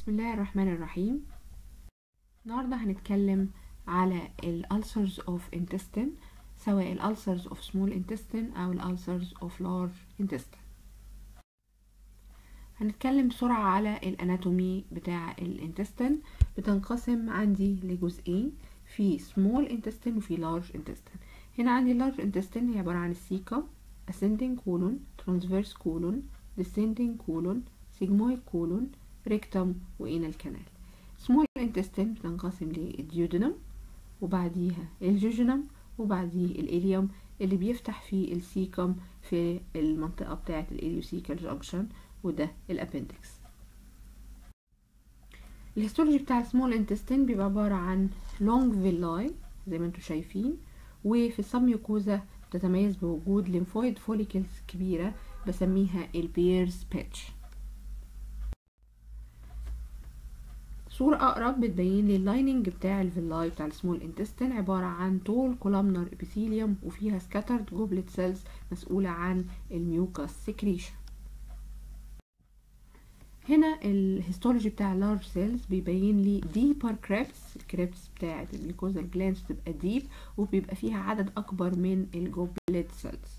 بسم الله الرحمن الرحيم النهاردة هنتكلم على ال ulcers of intestine سواء ال ulcers of small intestine أو ال ulcers of large intestine هنتكلم بسرعة على الاناتومي بتاع الانتستين بتنقسم عندي لجزئين في small intestine وفي large intestine هنا عندي large intestine هي عبارة عن السيكم ascending colon transverse colon descending colon sigmoid colon rectum وانال كانال small intestine بتنقسم للديودنم وبعديها الجوجنم وبعديه الاليوم اللي بيفتح فيه السيكم في المنطقة بتاعة الاليوسيكال جانكشن وده الابندكس الهيستولوجي بتاع السمول انتستين بيبقى عبارة عن لونج فيلاي زي ما انتم شايفين وفي السبميوكوزا بتتميز بوجود ليمفويد فوليكلز كبيرة بسميها البيرز باتش صورة أقرب بتبين لي اللايننج بتاع الفيلاي بتاع السمول انتستين عبارة عن طول كولامنر ابيثيليوم وفيها سكاترد جوبلت سيلز مسؤولة عن الميوكاس سكريشن هنا الهيستولوجي بتاع اللارج سيلز بيبين لي ديبر كريبس الكريبس بتاعة الميكوزال جلاندز بتبقى ديب وبيبقى فيها عدد أكبر من الجوبلت سيلز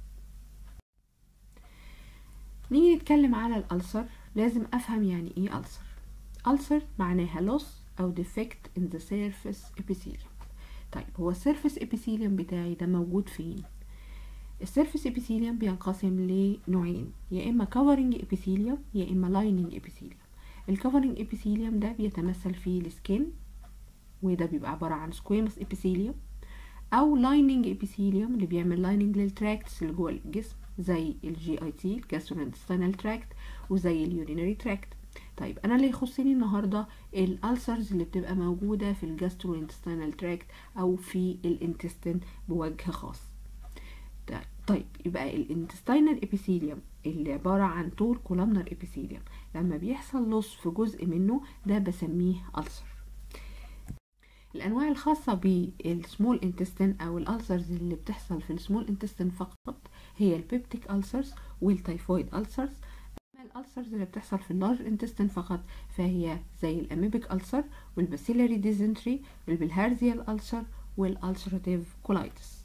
نيجي نتكلم على الألسر لازم أفهم يعني إيه ألسر ألسر معناها loss أو defect in the surface epithelium طيب هو السيرفيس epithelium بتاعي ده موجود فين السيرفيس epithelium بينقسم لنوعين يا إما covering epithelium يا إما lining epithelium الكفرنج epithelium ده بيتمثل في السكين وده بيبقى عبارة عن squamous epithelium أو lining epithelium اللي بيعمل lining للتراكتس اللي جوه الجسم زي الجي اي تي الجاسترونتستينال تراكت وزي اليورينري تراكت طيب انا اللي يخصني النهارده الالسرز اللي بتبقى موجوده في الجاسترونتستينال تراكت او في الانتستين بوجه خاص طيب يبقى الانتستينال ابيثيليوم اللي عباره عن طول كولامنر ابيثيليوم لما بيحصل لص في جزء منه ده بسميه ألسر الانواع الخاصه بالسمول انتستين او الالسرز اللي بتحصل في السمول انتستين فقط هي البيبتيك ألسرز والتيفويد ألسرز الألسرز اللي بتحصل في اللارج انتستين فقط فهي زي الأميبيك ألسر والباسيلاري ديزنتري والبلهارزيال ألسر والألسراتيف كولايتس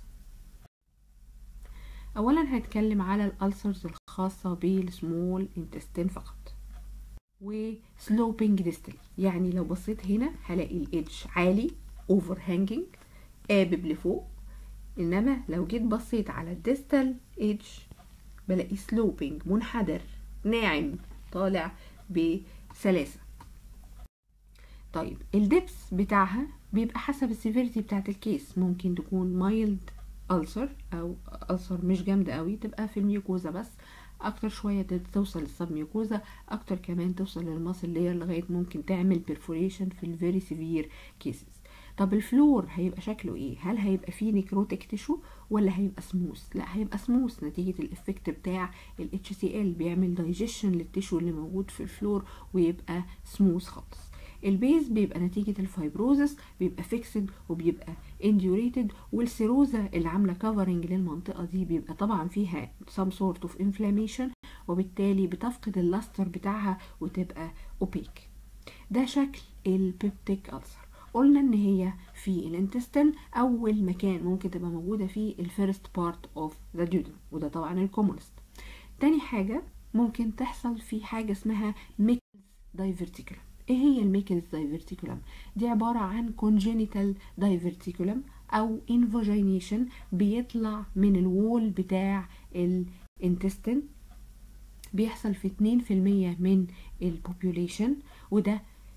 أولا هنتكلم على الألسرز الخاصة بالسمول انتستين فقط وسلوبينج ديستال يعني لو بصيت هنا هلاقي الإيدج عالي اوفر هانجينج قابب لفوق انما لو جيت بصيت على الديستال ايدج بلاقي سلوبينج منحدر ناعم طالع بسلاسة طيب الدبس بتاعها بيبقى حسب السيفيريتي بتاعت الكيس ممكن تكون مايلد ألسر أو ألسر مش جامدة قوي تبقى في الميوكوزا بس أكتر شوية توصل للسب ميوكوزا أكتر كمان توصل للماسل لير لغاية ممكن تعمل بيرفوريشن في الفيري سيفير كيسز طب الفلور هيبقى شكله ايه هل هيبقى فيه نيكروتيك تيشو ولا هيبقى سموث لا هيبقى سموث نتيجه الافكت بتاع ال HCl بيعمل دايجيشن للتيشو اللي موجود في الفلور ويبقى سموث خالص البيز بيبقى نتيجة الفايبروزس بيبقى فيكسد وبيبقى انديوريتد والسيروزا اللي عاملة كفرنج للمنطقة دي بيبقى طبعا فيها some sort of inflammation وبالتالي بتفقد اللاستر بتاعها وتبقى اوبيك ده شكل البيبتيك ألسر قلنا ان هي في الانتستين اول مكان ممكن تبقى موجوده فيه الفيرست بارت اوف ذا ديودن وده طبعا الكومونست تاني حاجه ممكن تحصل في حاجه اسمها ميكلز دايفرتيكولم ايه هي الميكلز دايفرتيكولم دي عباره عن كونجينيتال دايفرتيكولم او انفاجينيشن بيطلع من الوول بتاع الانتستين بيحصل في 2% من البوبوليشن وده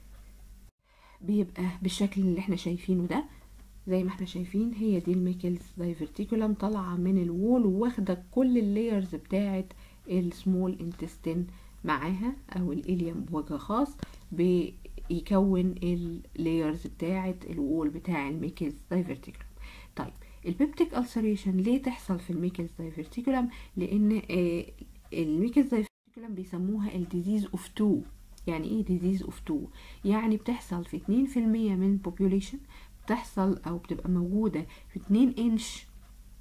بيبقى بالشكل اللي احنا شايفينه ده زي ما احنا شايفين هي دي الميكلز دايفرتيكولم طالعه من الوول وواخده كل اللايرز بتاعه السمول انتستين معاها او الاليوم بوجه خاص بيكون اللايرز بتاعه الوول بتاع الميكلز دايفرتيكولم طيب البيبتيك ألسريشن ليه تحصل في الميكلز دايفرتيكولم لان آه الميكلز دايفرتيكولم بيسموها الديزيز اوف تو يعني ايه disease of two يعني بتحصل في 2% من population بتحصل او بتبقى موجودة في 2 انش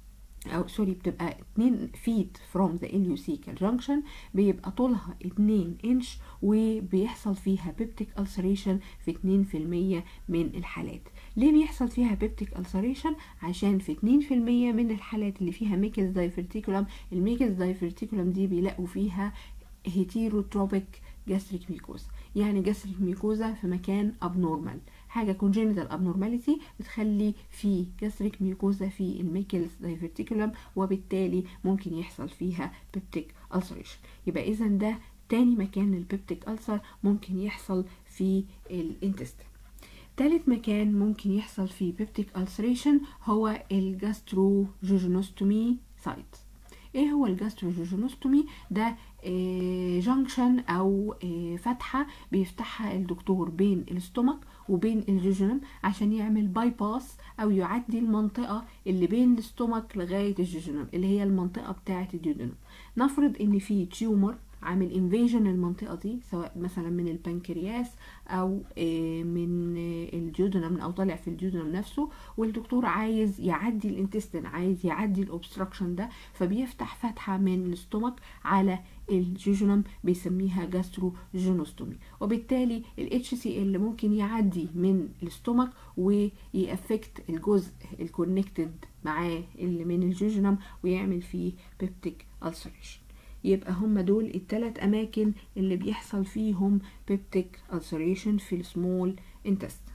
او سوري بتبقى 2 feet from the ileocecal junction بيبقى طولها 2 انش وبيحصل فيها peptic ulceration في 2% من الحالات ليه بيحصل فيها peptic ulceration عشان في 2% من الحالات اللي فيها ميكلز دايفرتيكولم الميكلز دايفرتيكولم دي بيلاقوا فيها هيتيروتروبيك جاستريك ميكوزا يعني جاستريك ميكوزا في مكان abnormal حاجه congenital abnormality بتخلي في جاستريك ميكوزا في الميكلز دايفرتيكولم وبالتالي ممكن يحصل فيها peptic ulceration يبقى اذا ده تاني مكان للبيبتيك ألسر ممكن يحصل في الانتستين تالت مكان ممكن يحصل فيه بيبتيك ألسريشن هو الجاستروجوجينوستومي سايت ايه هو الجاستروجوجينوستومي ده جانكشن او آه، فتحه بيفتحها الدكتور بين الاستومك وبين الجوجينم عشان يعمل باي باس او يعدي المنطقه اللي بين الاستومك لغايه الجوجينم اللي هي المنطقه بتاعه الجوجينم نفرض ان في تيومر عامل انفيجن المنطقه دي سواء مثلا من البنكرياس او آه، من آه، الجودنم او طالع في الجودنم نفسه والدكتور عايز يعدي الانتستين عايز يعدي الاوبستراكشن ده فبيفتح فتحه من الاستومك على الجوجنم بيسميها جاستروجينوستومي وبالتالي ال HCl ممكن يعدي من الاستومك ويأفكت الجزء الكونكتد معاه اللي من الجوجنم ويعمل فيه بيبتيك ulceration يبقى هم دول الثلاث اماكن اللي بيحصل فيهم بيبتيك ulceration في السمول intestine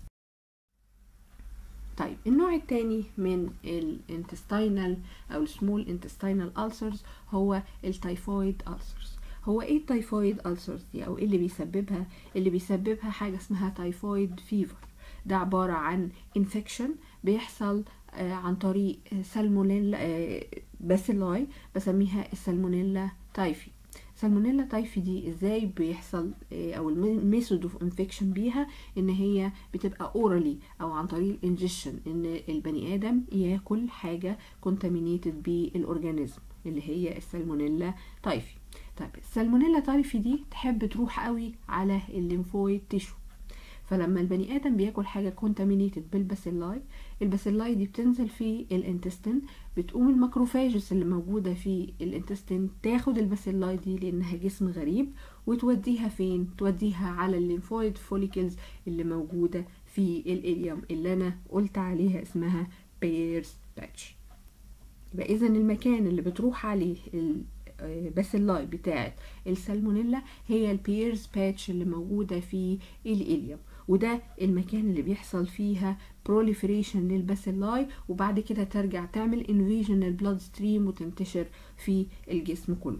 طيب النوع الثاني من الانتستينال او السمول انتستينال ulcers هو التايفويد ulcers هو ايه التايفويد ulcers دي او ايه اللي بيسببها اللي بيسببها حاجه اسمها تايفويد فيفر ده عباره عن انفكشن بيحصل آه، عن طريق سالمونيلا آه، باسيلاي بسميها السالمونيلا تايفي سالمونيلا تايفي دي ازاي بيحصل آه، او الميثود اوف انفكشن بيها ان هي بتبقى اورالي او عن طريق الانجكشن ان البني ادم ياكل حاجه كونتامينيتد بالاورجانيزم اللي هي السالمونيلا تايفي طيب السالمونيلا تايفي دي تحب تروح قوي على الليمفويد تيشو فلما البني ادم بياكل حاجه كونتامينيتد بالباسيلاي الباسيلاي دي بتنزل في الانتستين بتقوم الماكروفاجس اللي موجوده في الانتستين تاخد الباسيلاي دي لانها جسم غريب وتوديها فين توديها على الليمفويد فوليكلز اللي موجوده في الاليوم اللي انا قلت عليها اسمها بيرز باتش يبقى اذا المكان اللي بتروح عليه الباسيلاي بتاعت السالمونيلا هي البيرز باتش اللي موجوده في الاليوم وده المكان اللي بيحصل فيها proliferation للباسيلاي وبعد كده ترجع تعمل invasion للبلاد ستريم وتنتشر في الجسم كله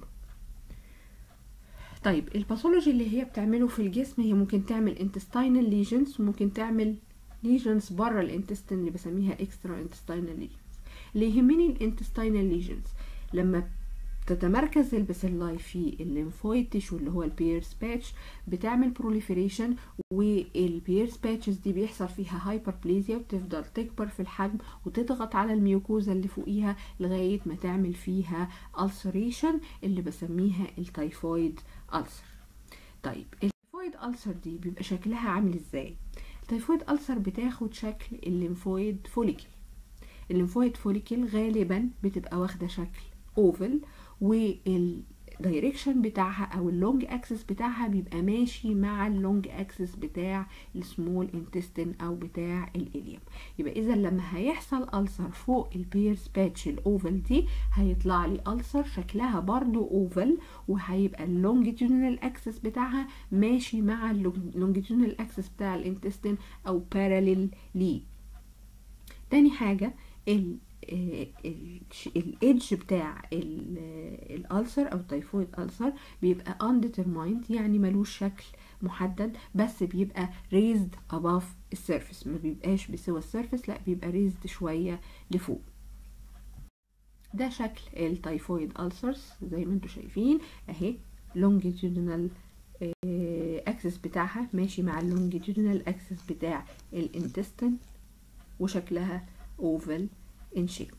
طيب الباثولوجي اللي هي بتعمله في الجسم هي ممكن تعمل intestinal lesions وممكن تعمل lesions بره الانتستين اللي بسميها extra intestinal lesions اللي يهمني الانتستينال lesions لما تتمركز الباسيلاي في الليمفويد تيشو اللي هو البيرز باتش بتعمل بروليفريشن والبيرز باتشز دي بيحصل فيها هايبربليزيا وتفضل تكبر في الحجم وتضغط على الميوكوزا اللي فوقيها لغايه ما تعمل فيها ulceration اللي بسميها التايفويد ألسر طيب التايفويد ألسر دي بيبقى شكلها عامل ازاي التايفويد ألسر بتاخد شكل الليمفويد فوليكل الليمفويد فوليكل غالبا بتبقى واخده شكل اوفل والدايركشن بتاعها او اللونج اكسس بتاعها بيبقى ماشي مع اللونج اكسس بتاع السمول انتستين او بتاع الاليوم يبقى اذا لما هيحصل ألسر فوق البيرز باتش الاوفل دي هيطلع لي ألسر شكلها برضو اوفل وهيبقى اللونجيتودينال اكسس بتاعها ماشي مع اللونجيتودينال اكسس بتاع الانتستين او باراليل ليه تاني حاجة ال الايدج بتاع الالسر او التيفويد السر بيبقى undetermined يعني ملوش شكل محدد بس بيبقى raised above السيرفس ما بيبقاش بسوى السيرفس لا بيبقى raised شوية لفوق ده شكل التيفويد ألسرز زي ما انتم شايفين اهي longitudinal اكسس بتاعها ماشي مع اللونجيتودينال اكسس بتاع الانتستين وشكلها اوفل in shape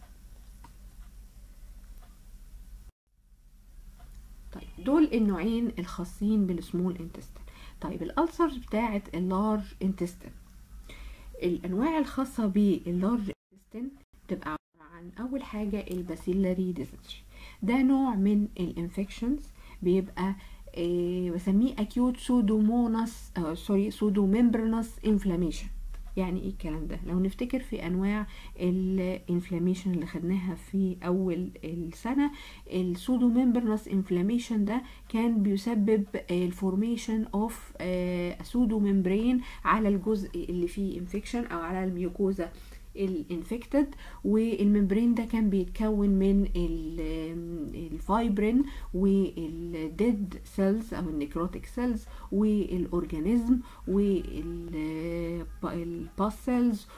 طيب دول النوعين الخاصين بالسمول انتستين طيب الالسرز بتاعه اللارج انتستين الانواع الخاصه باللارج انتستين بتبقى عباره عن اول حاجه الباسيلاري ديزنتري ده نوع من الانفكشنز بيبقى إيه بسميه acute pseudomonas آه سوري pseudomembranous inflammation يعني ايه الكلام ده لو نفتكر في انواع الانفلاميشن اللي خدناها في اول السنه السودو ممبرنس انفلاميشن ده كان بيسبب الفورميشن اوف سودو ممبرين على الجزء اللي فيه انفكشن او على الميوكوزا الانفكتد والممبرين ده كان بيتكون من الفايبرين والديد سيلز او النيكروتيك سيلز والاورجانيزم والباس سيلز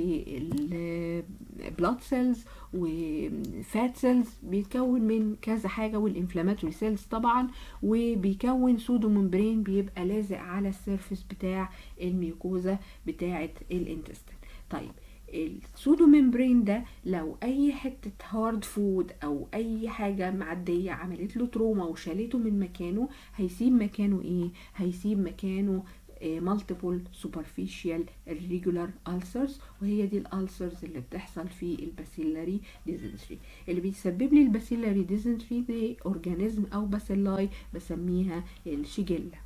والبلاد سيلز وفات سيلز بيتكون من كذا حاجه والانفلاماتوري سيلز طبعا وبيكون سودو ممبرين بيبقى لازق على السيرفيس بتاع الميوكوزا بتاعه الانتستين طيب السودو ممبرين ده لو اي حته هارد فود او اي حاجه معديه عملت له تروما وشالته من مكانه هيسيب مكانه ايه هيسيب مكانه مالتيبل سوبرفيشال ريجولار ulcers وهي دي الالسرز اللي بتحصل في الباسيلاري ديزنتري اللي بيسبب لي الباسيلاري ديزنتري دي اورجانيزم او باسيلاي بسميها الشيجيلا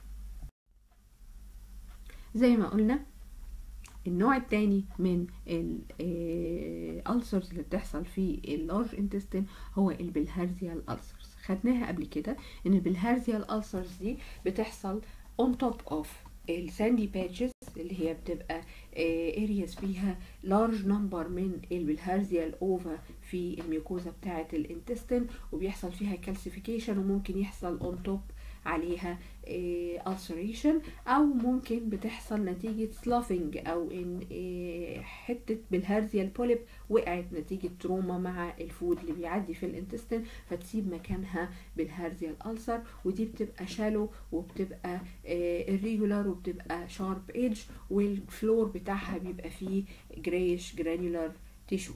زي ما قلنا النوع الثاني من الالسرز اللي بتحصل في اللارج انتستين هو البلهارزيال الالسرز خدناها قبل كده ان البلهارزيال الالسرز دي بتحصل on top of الساندي باتشز اللي هي بتبقى ارياز فيها لارج نمبر من البلهارزيال اوفا في الميوكوزا بتاعه الانتستين وبيحصل فيها كالسيفيكيشن وممكن يحصل on top عليها ulceration او ممكن بتحصل نتيجة سلافنج او ان حتة بالهارزيال بوليب وقعت نتيجة تروما مع الفود اللي بيعدي في الانتستين فتسيب مكانها بالهارزيال ألسر ودي بتبقى شالو وبتبقى irregular وبتبقى شارب ايدج والفلور بتاعها بيبقى فيه جريش جرانيولار تيشو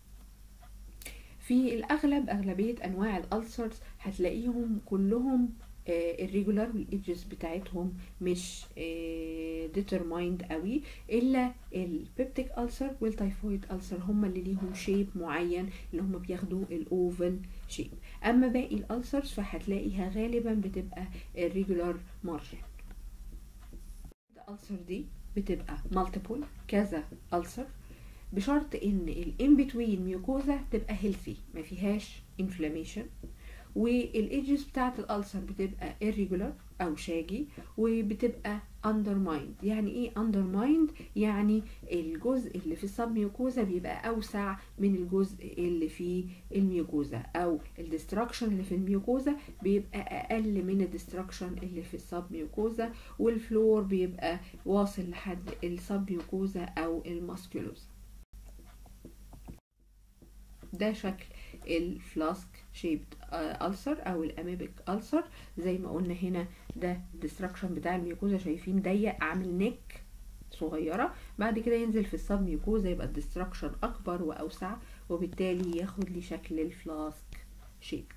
في الاغلب اغلبيه انواع الالسرز هتلاقيهم كلهم الريجولار والايدجز بتاعتهم مش ديترمايند قوي الا البيبتيك ألسر والتايفويد ألسر هما اللي ليهم شيب معين اللي هما بياخدوا الاوفل شيب اما باقي الألسرز فهتلاقيها غالبا بتبقى الريجولار مارجن الألسر دي بتبقى مالتيبل كذا ألسر بشرط ان الان بتوين ميوكوزا تبقى هيلثي ما فيهاش انفلاميشن والايدجز بتاعت الالسر بتبقى irregular او شاجي وبتبقى undermined يعني ايه undermined يعني الجزء اللي في السب ميوكوزا بيبقى اوسع من الجزء اللي في الميوكوزا او الدستركشن اللي في الميوكوزا بيبقى اقل من الدستركشن اللي في السب ميوكوزا والفلور بيبقى واصل لحد السب ميوكوزا او الماسكولوزا ده شكل الفلاسك شيبد ألسر او الاميبك ألسر زي ما قلنا هنا ده الدستركشن بتاع الميوكوزا شايفين ضيق عامل نيك صغيره بعد كده ينزل في السب ميوكوزا يبقى الدستركشن اكبر واوسع وبالتالي ياخد لي شكل الفلاسك شيبد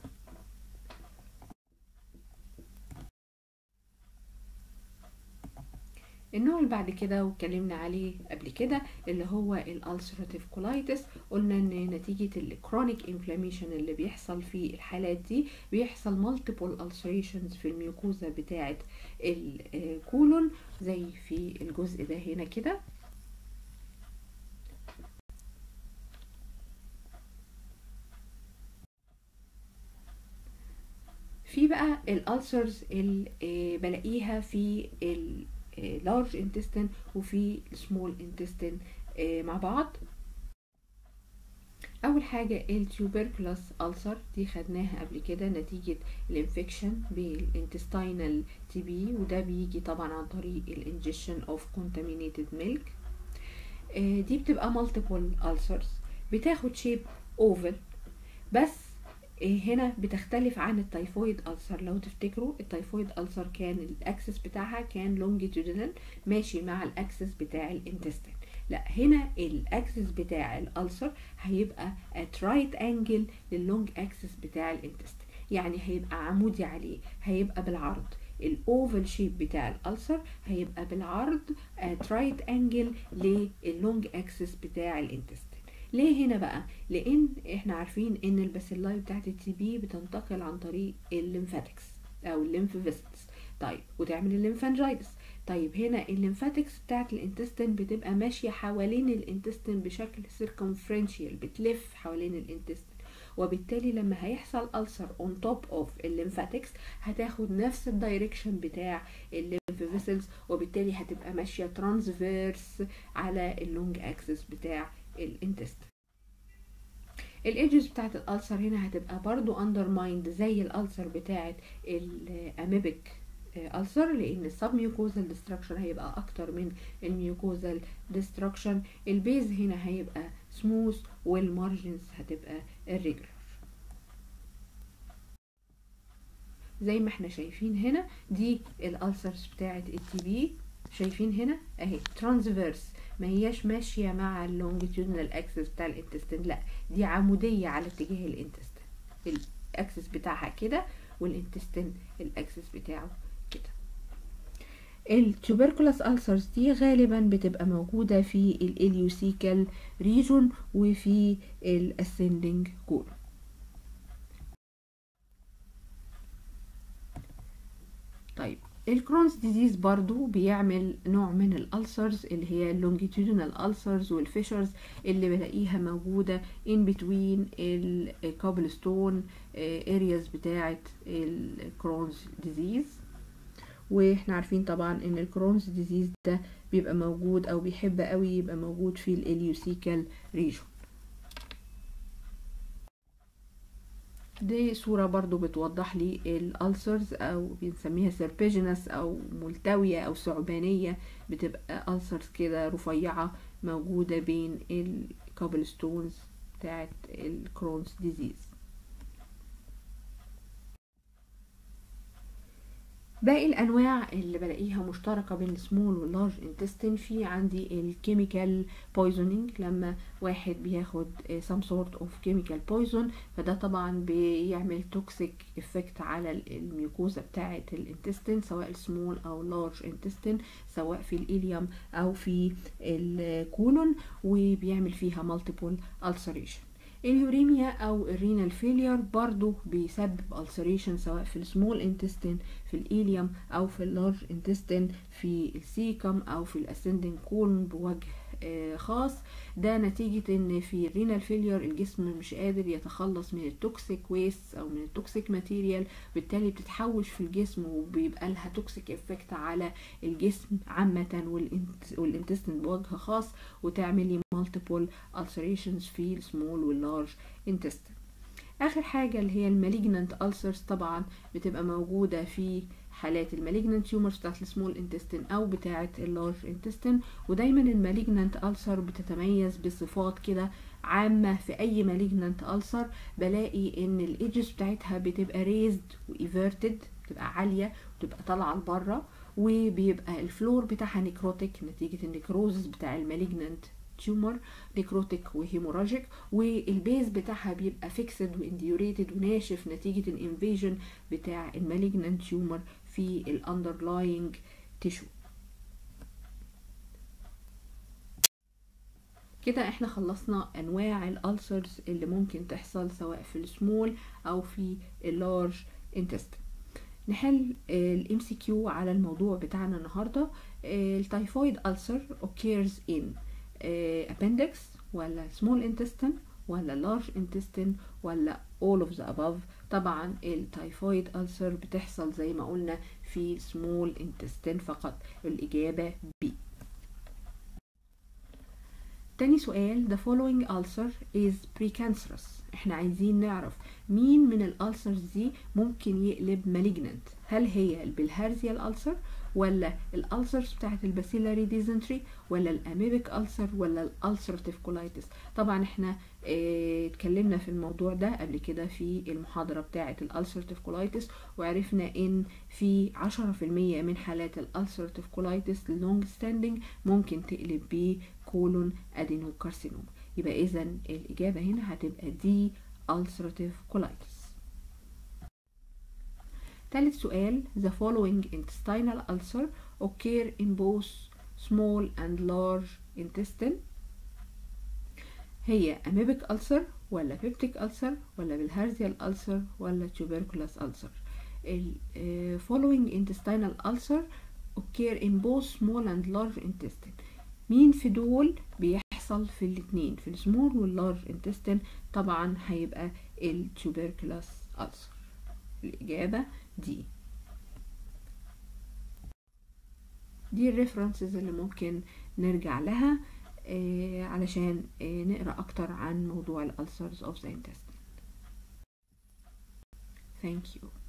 النوع اللي بعد كده واتكلمنا عليه قبل كده اللي هو الالسراتيف كولايتس قلنا ان نتيجة الكرونيك انفلاميشن اللي بيحصل في الحالات دي بيحصل مالتيبل ulcerations في الميوكوزا بتاعة الكولون زي في الجزء ده هنا كده في بقى الالسرز اللي بلاقيها في ال لارج انتستين وفي سمول انتستين مع بعض اول حاجه التوبركلوس ألسر دي خدناها قبل كده نتيجه الانفكشن بالانتستينال تي بي وده بيجي طبعا عن طريق الانجكشن اوف كونتامينيتد ميلك دي بتبقى مالتيبل ألسرز بتاخد شيب اوفل بس هنا بتختلف عن التيفويد ألسر لو تفتكروا التيفويد ألسر كان الأكسس بتاعها كان لونجيتودينال ماشي مع الأكسس بتاع الانتستين لا هنا الأكسس بتاع الألسر هيبقى at right angle لللونج أكسس بتاع الانتستين يعني هيبقى عمودي عليه هيبقى بالعرض الاوفل شيب بتاع الألسر هيبقى بالعرض at right angle لللونج أكسس بتاع الانتستين ليه هنا بقى لان احنا عارفين ان الباسيلاي بتاعت التي بي بتنتقل عن طريق الليمفاتكس او الليمف فيسلز طيب وتعمل الليمفانجايتس طيب هنا الليمفاتكس بتاعت الانتستين بتبقى ماشيه حوالين الانتستين بشكل سيركمفرنشيال بتلف حوالين الانتستين وبالتالي لما هيحصل ألسر on top of الليمفاتكس هتاخد نفس الدايركشن بتاع الليمف فيسلز وبالتالي هتبقى ماشيه ترانسفيرس على اللونج اكسس بتاع الانتستين الايدجز بتاعت الالسر هنا هتبقى برضو undermined زي الالسر بتاعت الاميبك ألسر لأن السب ميوكوزال ديستراكشن هيبقى أكتر من الميوكوزال ديستراكشن البيز هنا هيبقى سموث والمارجنز هتبقى irregular زي ما احنا شايفين هنا دي الألسرز بتاعت التي بي شايفين هنا اهي ترانسفيرس ما هياش ماشية مع اللونجيتيودنال اكسس بتاع الانتستين لا دي عمودية على اتجاه الانتستين الاكسس بتاعها كده والانتستين الاكسس بتاعه كده التوبركولاس ألسرز دي غالبا بتبقى موجودة في الإليوسيكال ريجون وفي الاسندنج كولون طيب الكرونز ديزيز برضو بيعمل نوع من الألسرز اللي هي اللونجيتودينال ألسرز والفيشرز اللي بلاقيها موجودة in between الكابلستون areas بتاعة الكرونز ديزيز واحنا عارفين طبعا ان الكرونز ديزيز ده بيبقى موجود او بيحب قوي يبقى موجود في الاليوسيكال ريجون دي صورة برضو بتوضح لي الألسرز أو بنسميها سيربيجينس أو ملتوية أو ثعبانية بتبقى ألسرز كده رفيعة موجودة بين الكابلستونز بتاعت الكرونز ديزيز باقي الانواع اللي بلاقيها مشتركه بين السمول واللارج انتستين في عندي الكيميكال بويزنينج لما واحد بياخد some sort of chemical poison فده طبعا بيعمل توكسيك افكت على الميوكوزا بتاعه الانتستين سواء السمول او لارج انتستين سواء في الاليوم او في الكولون وبيعمل فيها مالتيبل ulceration اليوريميا او الرينال فيلير برضو بيسبب ulceration سواء في السمول انتستين في الإيليوم او في اللارج انتستين في السيكم او في الاسندنج كولون بوجه خاص ده نتيجة ان في الرينال فيلير الجسم مش قادر يتخلص من التوكسيك ويست او من التوكسيك ماتيريال بالتالي بتتحوش في الجسم وبيبقى لها توكسيك افكت على الجسم عامة والانتستين بوجه خاص وتعمل لي مالتيبل ulcerations في السمول واللارج انتستين اخر حاجة اللي هي المالجنانت ulcers طبعا بتبقى موجودة في حالات المالجنانت تيومرز بتاعت السمول انتستين او بتاعت اللارج انتستين ودايما المالجنانت ألسر بتتميز بصفات كده عامة في اي مالجنانت ألسر بلاقي ان الايدجز بتاعتها بتبقى ريزد وايفيرتد بتبقى عالية وتبقى طالعة لبره وبيبقى الفلور بتاعها نيكروتيك نتيجة النيكروزس بتاع المالجنانت تيومر نيكروتيك وهيموراجيك والبيز بتاعها بيبقى فيكسد وانديوريتد وناشف نتيجة الانفيجن بتاع المالجنانت تيومر في الاندرلاينج تيشو كده احنا خلصنا انواع الالسرز اللي ممكن تحصل سواء في السمول او في اللارج انتستين نحل الام سي كيو على الموضوع بتاعنا النهارده التايفويد ألسر occurs in appendix ولا small intestine ولا large intestine ولا all of the above طبعا التايفويد ألسر بتحصل زي ما قلنا في small intestine فقط الإجابة B تاني سؤال the following ulcer is precancerous احنا عايزين نعرف مين من الألسرز دي ممكن يقلب malignant هل هي البلهارزيال ألسر ولا الألسرز بتاعت الباسيلاري ديزنتري ولا الأميبك ألسر ولا الألسرتيف كولايتس طبعا احنا اه اتكلمنا في الموضوع ده قبل كده في المحاضرة بتاعت الألسرتيف كولايتس وعرفنا ان في عشرة في المية من حالات الألسرتيف كولايتس اللونج ستاندنج ممكن تقلب ب كولون أدينوكارسينوم يبقى إذا الإجابة هنا هتبقى دي ulcerative colitis ثالث سؤال the following intestinal ulcer occur in both small and large intestine هي أميبك ألسر ولا بيبتيك ألسر ولا بالهارزيال ألسر ولا tuberculous ألسر ال uh, following intestinal ulcer occur in both small and large intestine مين في دول بيحصل في الاتنين في السمول واللارج intestine طبعا هيبقى التوبركلوس ألسر الإجابة دي دي الريفرنسز اللي ممكن نرجع لها آه علشان آه نقرا اكتر عن موضوع الالسرز اوف ذا intestine thank you